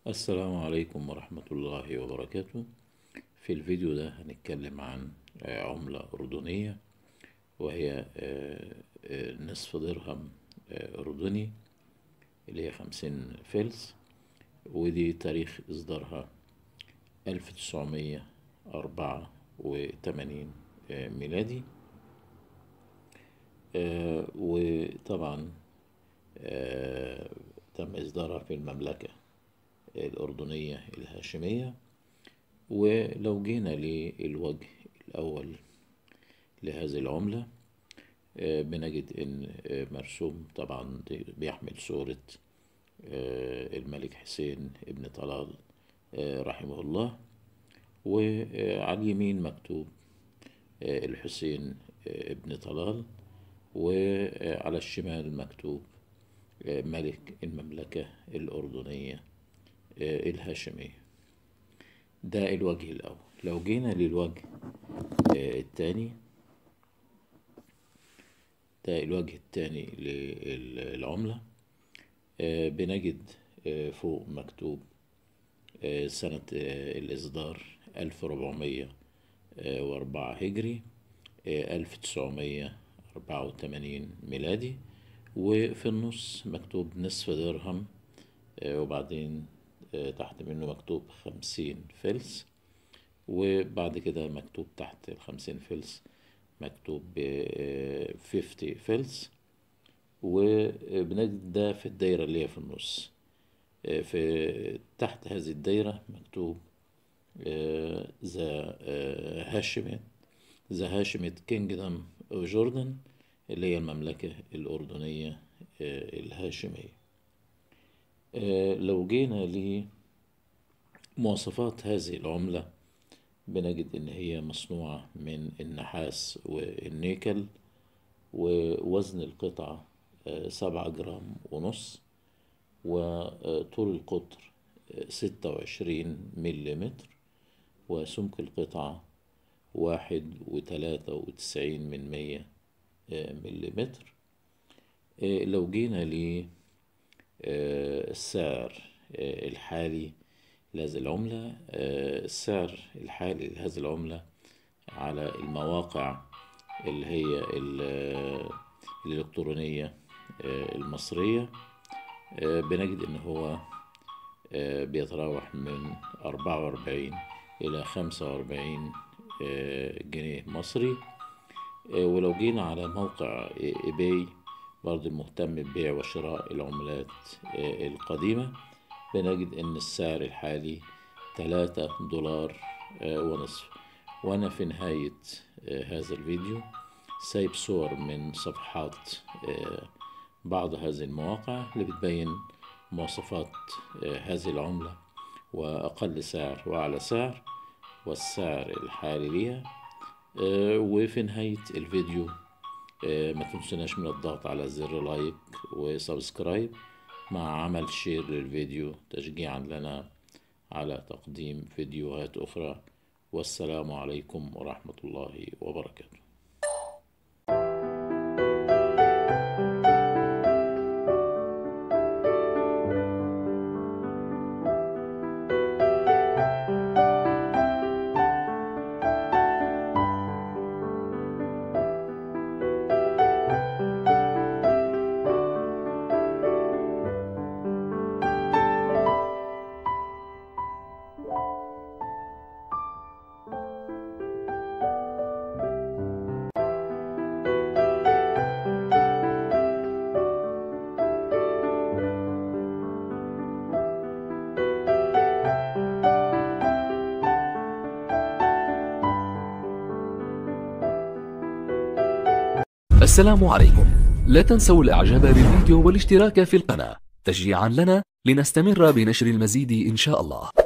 السلام عليكم ورحمة الله وبركاته في الفيديو ده هنتكلم عن آه، عملة أردنية وهي آه، آه، نصف درهم آه، أردني اللي هي خمسين فلس ودي تاريخ إصدارها ألف تسعمية أربعة وتمانين ميلادي آه، وطبعا آه، تم إصدارها في المملكة الأردنية الهاشمية ولو جينا للوجه الأول لهذه العملة آه، بنجد إن آه، مرسوم طبعا دي- بيحمل صورة آه، الملك حسين ابن طلال آه، رحمه الله وعلى اليمين مكتوب آه، الحسين آه، ابن طلال وعلى الشمال مكتوب آه، ملك المملكة الأردنية آه، الهاشمية ده الوجه الأول لو جينا للوجه آه، التاني ده الوجه التاني للعملة آه، بنجد آه، فوق مكتوب آه، سنة آه، الإصدار ألف ربعمية وأربعة هجري ألف تسعمية أربعة وتمانين ميلادي وفي النص مكتوب نصف درهم آه، وبعدين آه، تحت منه مكتوب خمسين فلس وبعد كده مكتوب تحت الخمسين فلس مكتوب فيفتي فلس وبنجد ده في الدايرة اللي هي في النص آه، في تحت هذه الدايرة مكتوب ذا هاشمت ذا هاشمت كينجدم اوف جوردن اللي هي المملكة الأردنية آه، الهاشمية آه، لو جينا لمواصفات هذه العملة بنجد إن هي مصنوعة من النحاس والنيكل ووزن القطعة آه، سبعة جرام ونص وطول القطر ستة وعشرين مليمتر وسمك القطعة واحد وتلاتة وتسعين من مية آه، مليمتر آه، لو جينا للسعر الحالي لهذه العملة آه، السعر الحالي لهذه العملة على المواقع اللي هي ال- الإلكترونية آه، المصرية آه، بنجد إن هو آه، بيتراوح من أربعة وأربعين إلى خمسة وأربعين جنيه مصري آه، ولو جينا على موقع إيباي برضه المهتم ببيع وشراء العملات آه، القديمة بنجد إن السعر الحالي تلاتة دولار آه، ونصف وأنا في نهاية آه، هذا الفيديو سايب صور من صفحات آه، بعض هذه المواقع اللي بتبين مواصفات آه، هذه العملة وأقل سعر وأعلى سعر والسعر الحالي ليها آه، وفي نهاية الفيديو آه، ما تنسوناش من الضغط على زر لايك وسبسكرايب مع عمل شير للفيديو تشجيعا لنا على تقديم فيديوهات أخرى والسلام عليكم ورحمة الله وبركاته السلام عليكم لا تنسوا الاعجاب بالفيديو والاشتراك في القناة تشجيعا لنا لنستمر بنشر المزيد ان شاء الله